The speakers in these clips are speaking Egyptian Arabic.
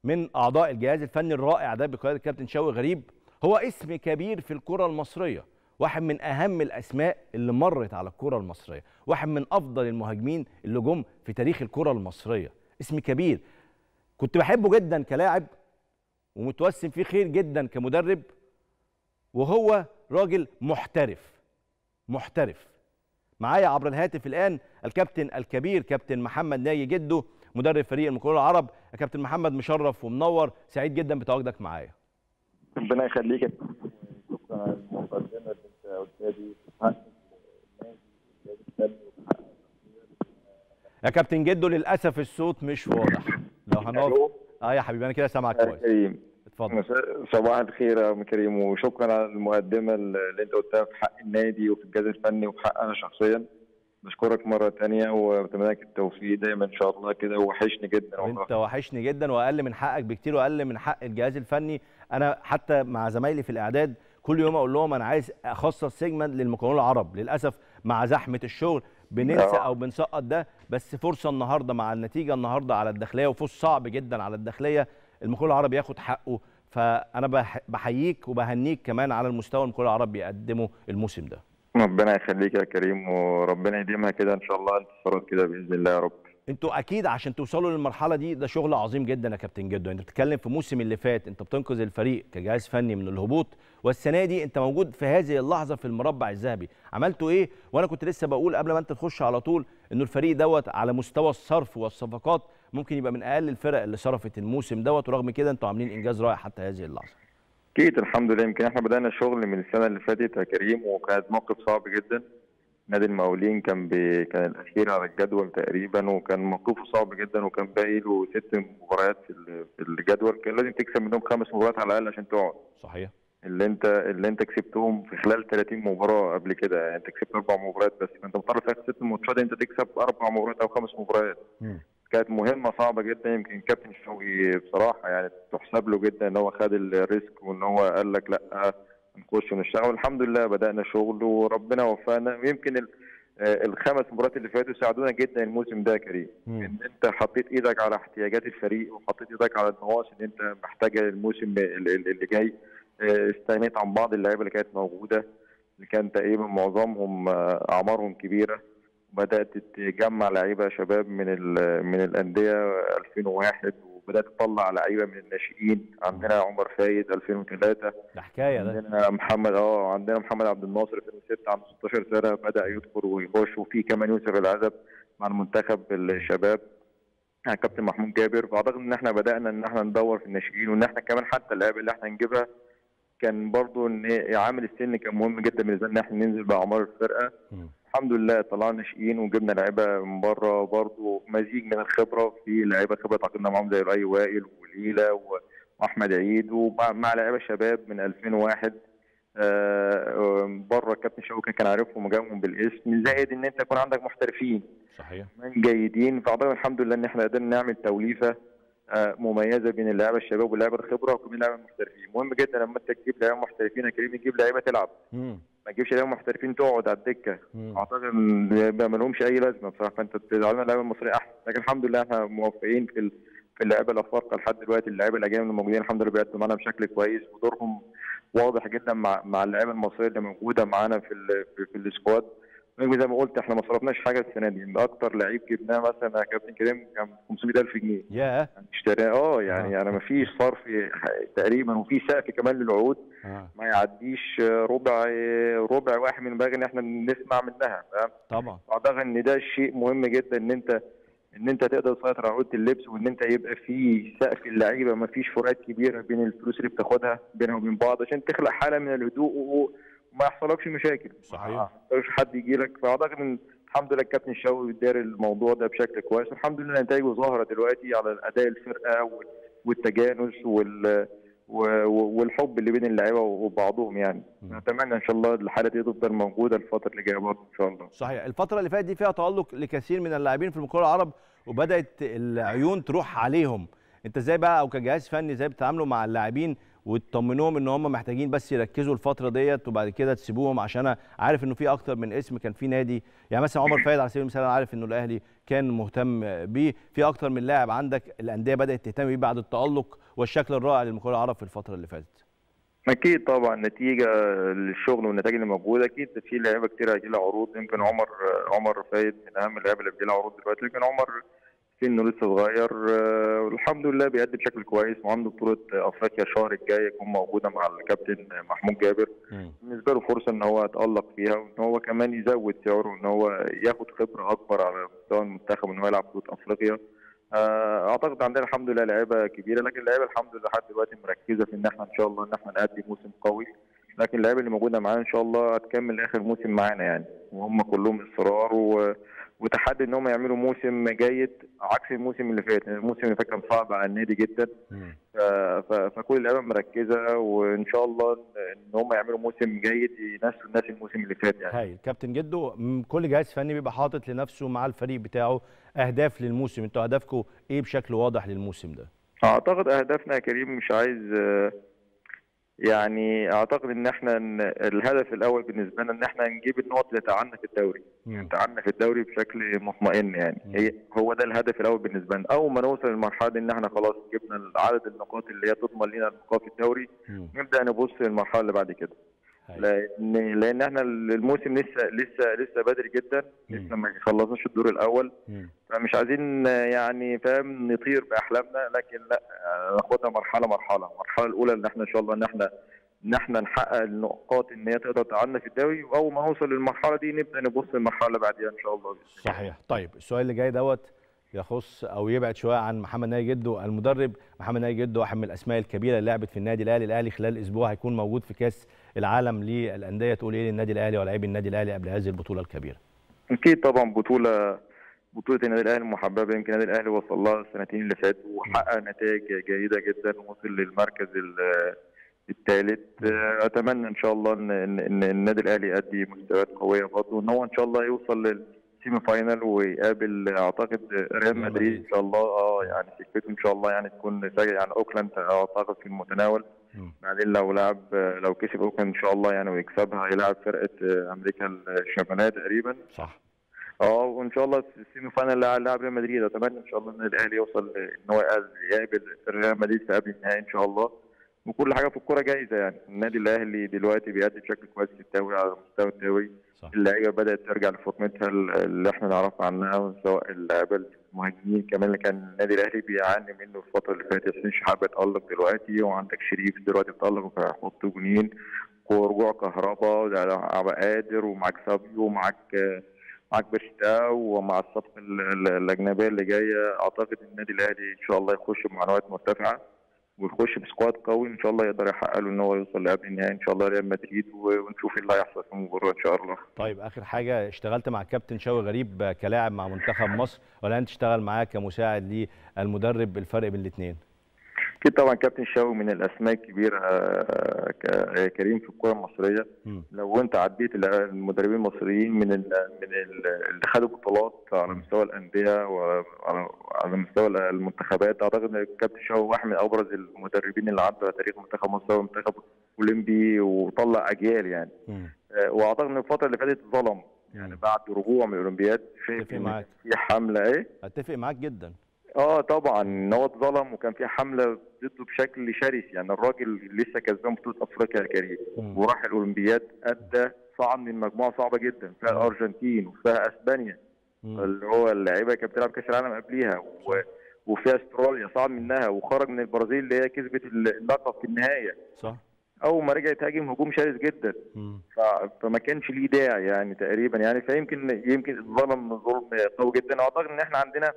من اعضاء الجهاز الفني الرائع ده بقياده الكابتن شوقي غريب هو اسم كبير في الكره المصريه واحد من اهم الاسماء اللي مرت على الكره المصريه واحد من افضل المهاجمين اللي جم في تاريخ الكره المصريه اسم كبير كنت بحبه جدا كلاعب ومتوسم فيه خير جدا كمدرب وهو راجل محترف محترف معايا عبر الهاتف الان الكابتن الكبير كابتن محمد ناجي جده مدرب فريق المكرونه العرب يا كابتن محمد مشرف ومنور سعيد جدا بتواجدك معايا ربنا يخليك يا شكرا على المقدمه اللي انت قلتها دي تحقق النادي الفني وتحقق يا كابتن جدو للاسف الصوت مش واضح لو هنقف ألو؟ اه يا حبيبي انا كده سامعك يا كويس كريم اتفضل مس- صباح الخير يا ام كريم وشكرا على المقدمه اللي انت قلتها في حق النادي وفي الجهاز الفني وفي حق انا شخصيا بشكرك مره تانية وبتمنى لك التوفيق دايما ان شاء الله كده وحشني جدا وانت والله وحشني جدا واقل من حقك بكتير واقل من حق الجهاز الفني انا حتى مع زمايلي في الاعداد كل يوم اقول لهم انا عايز اخصص سيجمنت للمكرونه العرب للاسف مع زحمه الشغل بننسى آه. او بنسقط ده بس فرصه النهارده مع النتيجه النهارده على الداخليه وفوز صعب جدا على الداخليه المكرونه العرب ياخد حقه فانا بح- بحييك وبهنيك كمان على المستوى المكرونه العرب بيقدمه الموسم ده ربنا يخليك يا كريم وربنا يديمها كده ان شاء الله انتصارات كده باذن الله يا رب انتوا اكيد عشان توصلوا للمرحله دي ده شغل عظيم جدا يا كابتن جدو انت بتتكلم في موسم اللي فات انت بتنقذ الفريق كجهاز فني من الهبوط والسنه دي انت موجود في هذه اللحظه في المربع الذهبي عملتوا ايه وانا كنت لسه بقول قبل ما انت تخش على طول انه الفريق دوت على مستوى الصرف والصفقات ممكن يبقى من اقل الفرق اللي صرفت الموسم دوت ورغم كده انتوا عاملين انجاز رائع حتى هذه اللحظه اكيد الحمد لله يمكن احنا بدانا الشغل من السنه اللي فاتت يا كريم وكانت موقف صعب جدا نادي المقاولين كان بي... كان الاخير على الجدول تقريبا وكان موقفه صعب جدا وكان باقي له ست مباريات في ال- في الجدول كان لازم تكسب منهم خمس مباريات على الاقل عشان تقعد صحيح اللي انت اللي انت كسبتهم في خلال 30 مباراه قبل كده يعني انت كسبت اربع مباريات بس فانت مضطر في اخر ست ماتشات انت تكسب اربع مباريات او خمس مباريات مم. كانت مهمه صعبه جدا يمكن كابتن شوقي بصراحه يعني تحسب له جدا ان هو خد الريسك وان هو قال لك لا نخش ونشتغل والحمد لله بدانا شغل وربنا وفقنا ويمكن ال- آه، الخمس مباريات اللي فاتوا ساعدونا جدا الموسم ده يا كريم مم. ان انت حطيت ايدك على احتياجات الفريق وحطيت ايدك على النواقص اللي انت محتاجها للموسم ال- ال- اللي جاي آه، استغنيت عن بعض اللعيبه اللي كانت موجوده اللي كان تقريبا معظمهم آه، اعمارهم كبيره بدات تجمع لعيبه شباب من ال- من الانديه 2001 وبدات تطلع لعيبه من الناشئين عندنا عمر فايد 2003 ده حكايه ده عندنا محمد اه عندنا محمد عبد الناصر 2006 عنده 16 سنه بدا يدخل ويخش وفي كمان يوسف العزب مع المنتخب الشباب مع كابتن محمود جابر فاعتقد ان احنا بدانا ان احنا ندور في الناشئين وان احنا كمان حتى اللعيبه اللي احنا نجيبها كان برضو ان عامل السن كان مهم جدا بالنسبه لنا ان احنا ننزل باعمار الفرقه مم. الحمد لله طلعنا ناشئين وجبنا لعيبه من بره برضو مزيج من الخبره في لعيبه خبره تعاقدنا معاهم زي لؤي وائل وليلى و- واحمد عيد ومع مع لعيبه شباب من 2001 آه، بره الكابتن شوقي كان عارفهم وجابهم بالاسم زائد ان انت يكون عندك محترفين صحيح كمان جيدين فاعتقد الحمد لله ان احنا قدرنا نعمل توليفه آه، مميزه بين اللعيبه الشباب واللعيبه الخبره وكمان اللعيبه المحترفين مهم جدا لما انت تجيب لعيبه محترفين يا كريم تجيب لعيبه تلعب مم. ما تجيبش لعيبه محترفين تقعد على الدكه مم. اعتقد ان ده ما لهمش اي لازمه بصراحه فانت تزعلنا اللعيبه المصريه احسن لكن الحمد لله احنا موفقين في ال... في اللعيبه الافارقه لحد دلوقتي اللعيبه الاجانب الموجودين الحمد لله بيقدموا معانا بشكل كويس ودورهم واضح جدا مع مع اللعيبه المصريه اللي موجوده معانا في ال... في, في السكواد زي ما قلت احنا ما صرفناش حاجه السنه دي ده اكتر لعيب جبناه مثلا يا كابتن كريم كان 500000 جنيه ياه اشتراه اه يعني آه. انا ما فيش صرف تقريبا وفي سقف كمان للعقود آه. ما يعديش ربع ربع واحد من الباقي ان احنا نسمع منها فاهم طبعا اعتقد ان ده شيء مهم جدا ان انت ان انت تقدر تسيطر على عقود اللبس وان انت يبقى في سقف اللعيبه ما فيش فروقات كبيره بين الفلوس اللي بتاخدها بينها وبين بعض عشان تخلق حاله من الهدوء و- وما يحصلكش مشاكل صحيح. ما يحصلش حد يجي لك فاعتقد ان الحمد لله الكابتن شوقي دار الموضوع ده بشكل كويس والحمد لله نتائجه ظاهره دلوقتي على اداء الفرقه وال- والتجانس وال و- و- والحب اللي بين اللعيبه وبعضهم يعني مم. نتمنى ان شاء الله الحاله دي تفضل موجوده الفتره اللي جايه برضه ان شاء الله صحيح الفترة اللي فاتت دي فيها تألق لكثير من اللاعبين في المكرة العرب وبدأت العيون تروح عليهم انت ازاي بقى او كجهاز فني ازاي بتتعاملوا مع اللاعبين وتطمنوهم ان هم محتاجين بس يركزوا الفترة ديت وبعد كده تسيبوهم عشان انا عارف انه في اكتر من اسم كان في نادي يعني مثلا عمر فايد على سبيل المثال انا عارف انه الاهلي كان مهتم بيه في اكتر من لاعب عندك الانديه بدات تهتم بيه بعد التالق والشكل الرائع للمقاولين العرب في الفتره اللي فاتت اكيد طبعا نتيجه للشغل والنتائج اللي موجوده اكيد في لعيبه كتير هيجي لها عروض يمكن عمر عمر فايد من اهم اللعيبه اللي بيجي لها عروض دلوقتي لكن عمر سنه لسه صغير والحمد لله بيأدي بشكل كويس وعنده بطوله افريقيا الشهر الجاي يكون موجوده مع الكابتن محمود جابر بالنسبه له فرصه ان هو يتالق فيها وان هو كمان يزود سعره وان هو ياخد خبره اكبر على مستوى المنتخب ان هو يلعب بطوله افريقيا اعتقد عندنا الحمد لله لعيبه كبيره لكن اللعيبه الحمد لله لحد دلوقتي مركزه في ان احنا ان شاء الله ان احنا نأدي موسم قوي لكن اللعيبه اللي موجوده معانا ان شاء الله هتكمل اخر موسم معانا يعني وهم كلهم اصرار و... وتحدي ان هم يعملوا موسم جيد عكس الموسم اللي فات الموسم اللي فات كان صعب على النادي جدا ف... ف... فكل اللعيبه مركزه وان شاء الله ان هم يعملوا موسم جيد ينافسوا الناس الموسم اللي فات يعني هاي كابتن جدو كل جهاز فني بيبقى حاطط لنفسه مع الفريق بتاعه اهداف للموسم انتوا اهدافكم ايه بشكل واضح للموسم ده اعتقد اهدافنا يا كريم مش عايز يعني اعتقد ان احنا الهدف الاول بالنسبه لنا ان احنا نجيب النقط اللي تعنا في الدوري تعنا في الدوري بشكل مطمئن يعني مم. هي هو ده الهدف الاول بالنسبه لنا اول ما نوصل للمرحله دي ان احنا خلاص جبنا عدد النقاط اللي هي تضمن لنا البقاء في الدوري مم. نبدا نبص للمرحله اللي بعد كده هاي. لان لان احنا الموسم لسه لسه لسه بدري جدا مم. لسه ما خلصناش الدور الاول مم. فمش عايزين يعني فاهم نطير باحلامنا لكن لا ناخدها مرحله مرحله المرحله الاولى ان احنا ان شاء الله ان احنا ان احنا نحقق النقاط ان هي تقدر تعنا في الدوري واول ما نوصل للمرحله دي نبدا نبص للمرحله اللي بعديها ان شاء الله بإذن الله. صحيح طيب السؤال اللي جاي دوت يخص او يبعد شويه عن محمد ناجي جدو المدرب محمد ناجي جدو واحد من الاسماء الكبيره اللي لعبت في النادي الاهلي الاهلي خلال اسبوع هيكون موجود في كاس العالم للانديه تقول ايه للنادي الاهلي ولاعبي النادي الاهلي قبل هذه البطوله الكبيره اكيد طبعا بطوله بطوله النادي الاهلي المحببه يمكن النادي الاهلي وصل لها السنتين اللي فاتوا وحقق نتائج جيده جدا ووصل للمركز الثالث اتمنى ان شاء الله ان ان إن النادي الاهلي يؤدي مستويات قويه برضه وان هو ان شاء الله يوصل للسيمي فاينال ويقابل اعتقد ريال مدريد ان شاء الله اه يعني سكته ان شاء الله يعني تكون سجل يعني اوكلاند اعتقد في المتناول مم. بعدين لو لعب لو كسب اوكلاند ان شاء الله يعني ويكسبها هيلاعب فرقه امريكا الشماليه تقريبا صح اه وان شاء الله في السيمي فاينال لاعب ريال مدريد اتمنى ان شاء الله ان الاهلي يوصل ان هو يقابل ريال مدريد في قبل النهائي ان شاء الله وكل حاجه في الكوره جايزه يعني النادي الاهلي دلوقتي بيأدي بشكل كويس في الدوري على مستوى الدوري صح اللعيبه بدات ترجع لفورمتها اللي احنا نعرفها عنها سواء اللعيبه المهاجمين كمان اللي كان النادي الاهلي بيعاني منه الفتره اللي فاتت حسين شحاته اتالق دلوقتي وعندك شريف دلوقتي اتالق وهيحط جونين ورجوع كهربا وعبد قادر ومعاك سابيو ومعاك معاك بشتا ومع الصفقه ال- ال- الاجنبيه اللي جايه اعتقد النادي الاهلي ان شاء الله يخش بمعنويات مرتفعه ويخش بسكواد قوي ان شاء الله يقدر يحقق له ان هو يوصل لقبل النهائي ان شاء الله ريال مدريد و- ونشوف ايه اللي هيحصل في المباراه ان شاء الله طيب اخر حاجه اشتغلت مع كابتن شوقي غريب كلاعب مع منتخب مصر ولا انت تشتغل معاه كمساعد للمدرب الفرق بين الاثنين اكيد طبعا كابتن شاوي من الاسماء الكبيره آه، ك- كريم في الكره المصريه لو انت عديت ال- المدربين المصريين من ال من ال اللي خدوا بطولات على مستوى الانديه وعلى على مستوى المنتخبات اعتقد ان كابتن شاوي واحد من ابرز المدربين اللي عدوا على تاريخ منتخب مصر ومنتخب اولمبي وطلع اجيال يعني آه، واعتقد ان الفتره اللي فاتت ظلم يعني بعد رجوع من الاولمبياد شايف اتفق ان معاك. في حمله ايه اتفق معاك جدا اه طبعا ان هو اتظلم وكان في حمله ضده بشكل شرس يعني الراجل لسه كسبان بطوله افريقيا يا كريم مم. وراح الاولمبياد ادى صعد من مجموعه صعبه جدا فيها مم. الارجنتين وفيها اسبانيا مم. اللي هو اللعيبه اللي كانت بتلعب كاس العالم قبليها و... وفيها استراليا صعد منها وخرج من البرازيل اللي هي كسبت اللقب في النهايه صح اول ما رجع يتهاجم هجوم شرس جدا مم. ف... فما كانش ليه داعي يعني تقريبا يعني فيمكن يمكن اتظلم ظلم قوي جدا واعتقد ان احنا عندنا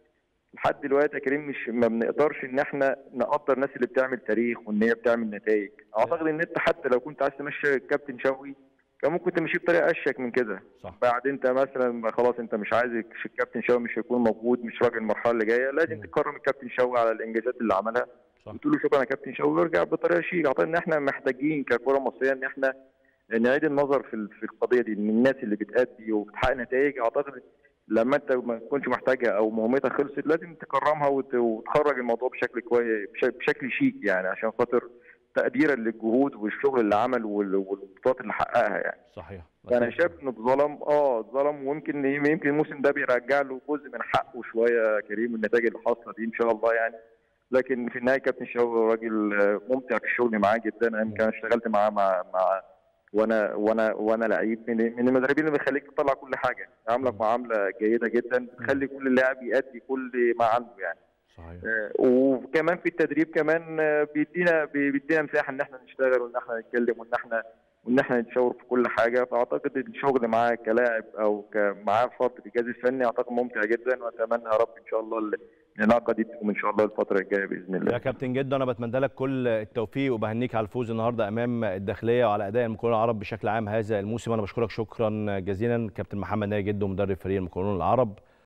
لحد دلوقتي يا كريم مش ما بنقدرش ان احنا نقدر الناس اللي بتعمل تاريخ وان هي بتعمل نتائج اعتقد ان انت حتى لو كنت عايز تمشي الكابتن شوقي كان ممكن تمشيه بطريقه اشيك من كده صح بعد انت مثلا خلاص انت مش عايز الكابتن شوقي مش هيكون موجود مش راجل المرحله اللي جايه لازم مم. تكرم الكابتن شوقي على الانجازات اللي عملها صح وتقول له شكرا يا كابتن شوقي ويرجع بطريقه شيك اعتقد ان احنا محتاجين ككره مصريه ان احنا نعيد النظر في ال- في القضيه دي ان الناس اللي بتأدي وبتحقق نتائج اعتقد لما انت ما تكونش محتاجها او مهمتها خلصت لازم تكرمها وت- وتخرج الموضوع بشكل كويس بش- بشكل شيك يعني عشان خاطر تقديرا للجهود والشغل اللي عمل وال- والبطولات اللي حققها يعني صحيح فانا بس- شايف انه اتظلم اه اتظلم ويمكن يمكن الموسم ده بيرجع له جزء من حقه شويه يا كريم النتائج اللي حاصله دي ان شاء الله يعني لكن في النهايه كابتن شوقي راجل آه، ممتع في الشغل معاه جدا انا يمكن اشتغلت معاه مع مع وانا وانا وانا لعيب من من المدربين اللي بيخليك تطلع كل حاجه عاملك معامله جيده جدا بتخلي كل لاعب يأدي كل ما عنده يعني صحيح آه، وكمان في التدريب كمان آه، بيدينا بي- بيدينا مساحه ان احنا نشتغل وان احنا نتكلم وان احنا وان احنا نتشاور في كل حاجه فاعتقد الشغل معاه كلاعب او ك- معاه فرد في الجهاز الفني اعتقد ممتع جدا واتمنى يا رب ان شاء الله ال- العلاقه دي تكون ان شاء الله الفتره الجايه باذن الله يا كابتن جدا انا بتمنى لك كل التوفيق وبهنيك على الفوز النهارده امام الداخليه وعلى اداء المقاولون العرب بشكل عام هذا الموسم انا بشكرك شكرا جزيلا كابتن محمد ناجي جدو مدرب فريق المقاولون العرب